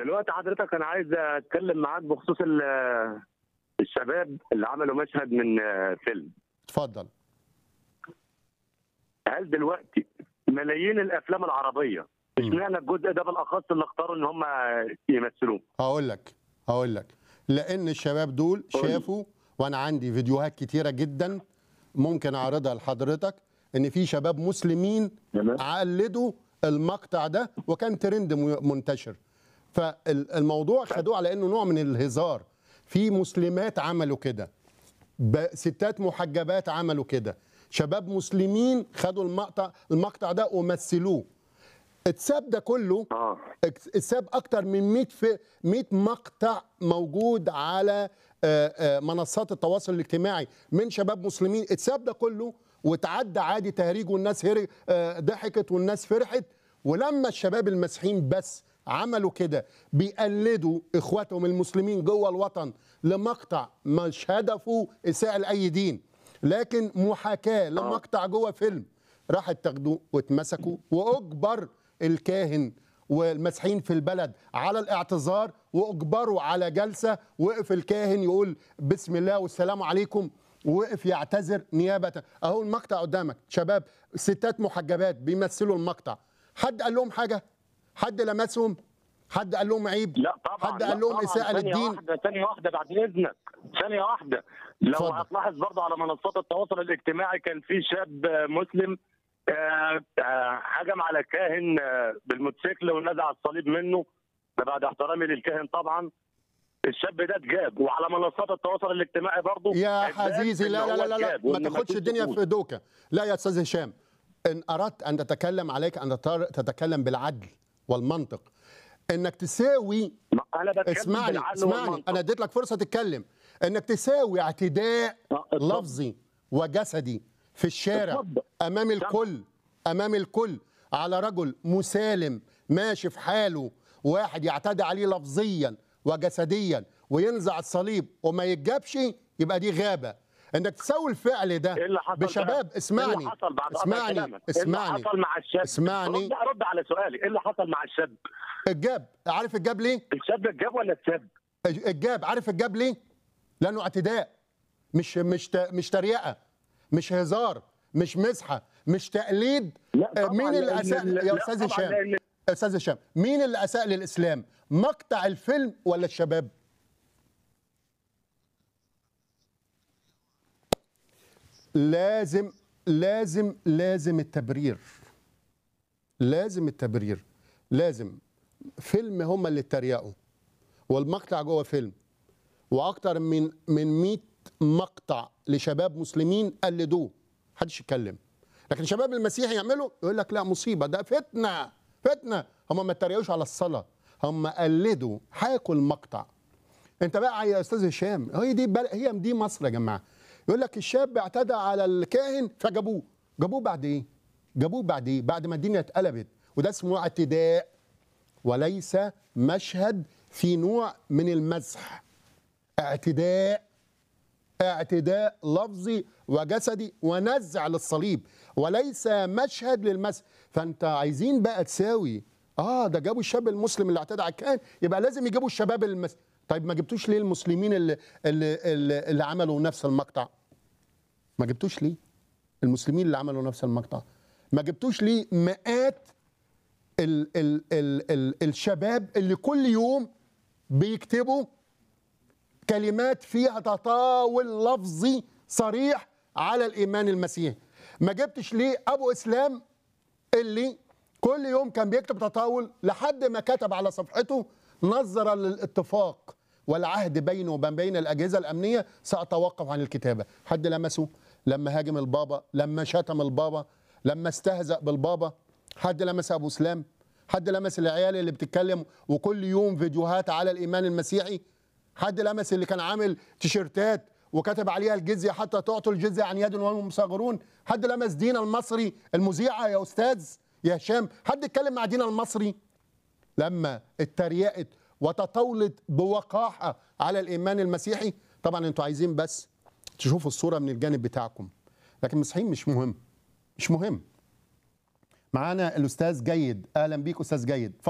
دلوقتي حضرتك انا عايز اتكلم معاك بخصوص ال- الشباب اللي عملوا مشهد من آه، فيلم اتفضل هل دلوقتي ملايين الافلام العربيه اشمعنى الجزء ده بالاخص اللي اختاروا ان هم يمثلوه هقول لك هقول لك لان الشباب دول قول لي. شافوا وانا عندي فيديوهات كتيره جدا ممكن اعرضها لحضرتك ان في شباب مسلمين تمام. قلدوا المقطع ده وكان ترند م- منتشر فالموضوع خدوه على انه نوع من الهزار في مسلمات عملوا كده ب- ستات محجبات عملوا كده شباب مسلمين خدوا المقطع المقطع ده ومثلوه اتساب ده كله اه اتساب اكتر من 100 في 100 مقطع موجود على آه، آه، منصات التواصل الاجتماعي من شباب مسلمين اتساب ده كله وتعدى عادي تهريج والناس هرج آه، ضحكت والناس فرحت ولما الشباب المسيحيين بس عملوا كده بيقلدوا اخواتهم المسلمين جوه الوطن لمقطع مش هدفه اساءه لاي دين لكن محاكاه لمقطع جوه فيلم راح اتاخدوا واتمسكوا واجبر الكاهن والمسيحيين في البلد على الاعتذار واجبروا على جلسه وقف الكاهن يقول بسم الله والسلام عليكم وقف يعتذر نيابه اهو المقطع قدامك شباب ستات محجبات بيمثلوا المقطع حد قال لهم حاجه حد لمسهم حد قال لهم عيب لا طبعا حد لا قال لهم طبعاً. اساءه ثانية للدين واحدة ثانية واحدة بعد إذنك ثانية واحدة لو اتفضل. هتلاحظ برضه على منصات التواصل الاجتماعي كان في شاب آه، مسلم آه، آه، هجم على كاهن آه، بالموتوسيكل ونزع الصليب منه ده بعد احترامي للكاهن طبعا الشاب ده اتجاب وعلى منصات التواصل الاجتماعي برضه يا اتبان حزيزي إن لا لا هو لا لا, لا اتجاب ما وإن تاخدش فيش الدنيا سكوت. في دوكه لا يا استاذ هشام ان اردت ان تتكلم عليك ان تر- تتكلم بالعدل والمنطق انك تساوي ما انا بتكلم اسمعني بالعقل اسمعني والمنطق. انا اديت لك فرصه تتكلم انك تساوي اعتداء آه، اتفضل. لفظي وجسدي في الشارع اتفضل. امام الكل امام الكل على رجل مسالم ماشي في حاله واحد يعتدي عليه لفظيا وجسديا وينزع الصليب وما يتجابش يبقى دي غابه انك تساوي الفعل ده ايه اللي حصل بشباب بقى؟ ايه اسمعني اللي حصل بعد قطع اسمعني كلامك؟ اسمعني ايه اللي حصل مع الشاب اسمعني. رد رد على سؤالي ايه اللي حصل مع الشاب الجاب عارف الجاب ليه الشاب اتجاب ولا اتساب الجاب عارف الجاب ليه؟ لانه اعتداء مش مش ت- مش تريقه مش هزار مش مزحه مش تقليد لا آه، طبعاً، مين اللي لأن- اساء لا يا استاذ طبعاً، هشام لأن- استاذ هشام مين اللي اساء للاسلام؟ مقطع الفيلم ولا الشباب؟ لازم لازم لازم التبرير لازم التبرير لازم فيلم هم اللي اتريقوا والمقطع جوه فيلم واكتر من من 100 مقطع لشباب مسلمين قلدوه محدش يتكلم لكن شباب المسيح يعملوا يقول لك لا مصيبه ده فتنه فتنه هم ما اتريقوش على الصلاه هم قلدوا حاكوا المقطع انت بقى يا استاذ هشام هي دي بل... هي دي مصر يا جماعه يقول لك الشاب اعتدى على الكاهن فجابوه جابوه بعد ايه جابوه بعد ايه بعد ما الدنيا اتقلبت وده اسمه اعتداء وليس مشهد في نوع من المزح اعتداء اعتداء لفظي وجسدي ونزع للصليب وليس مشهد للمسح فانت عايزين بقى تساوي اه ده جابوا الشاب المسلم اللي اعتدى على الكاهن يبقى لازم يجيبوا الشباب المس طيب ما جبتوش ليه المسلمين اللي اللي اللي, اللي عملوا نفس المقطع ما جبتوش ليه المسلمين اللي عملوا نفس المقطع ما جبتوش ليه مئات ال ال ال ال الشباب اللي كل يوم بيكتبوا كلمات فيها تطاول لفظي صريح على الايمان المسيحي ما جبتش ليه ابو اسلام اللي كل يوم كان بيكتب تطاول لحد ما كتب على صفحته نظرا للاتفاق والعهد بينه وبين بين الاجهزه الامنيه ساتوقف عن الكتابه حد لمسه لما هاجم البابا لما شتم البابا لما استهزأ بالبابا حد لمس ابو اسلام حد لمس العيال اللي بتتكلم وكل يوم فيديوهات على الايمان المسيحي حد لمس اللي كان عامل تيشيرتات وكتب عليها الجزيه حتى تعطوا الجزيه عن يد وهم صاغرون حد لمس دينا المصري المذيعه يا استاذ يا هشام حد اتكلم مع دينا المصري لما اتريقت وتطاولت بوقاحه على الايمان المسيحي طبعا انتوا عايزين بس تشوفوا الصوره من الجانب بتاعكم لكن المسيحيين مش مهم مش مهم معانا الاستاذ جيد اهلا بيك استاذ جيد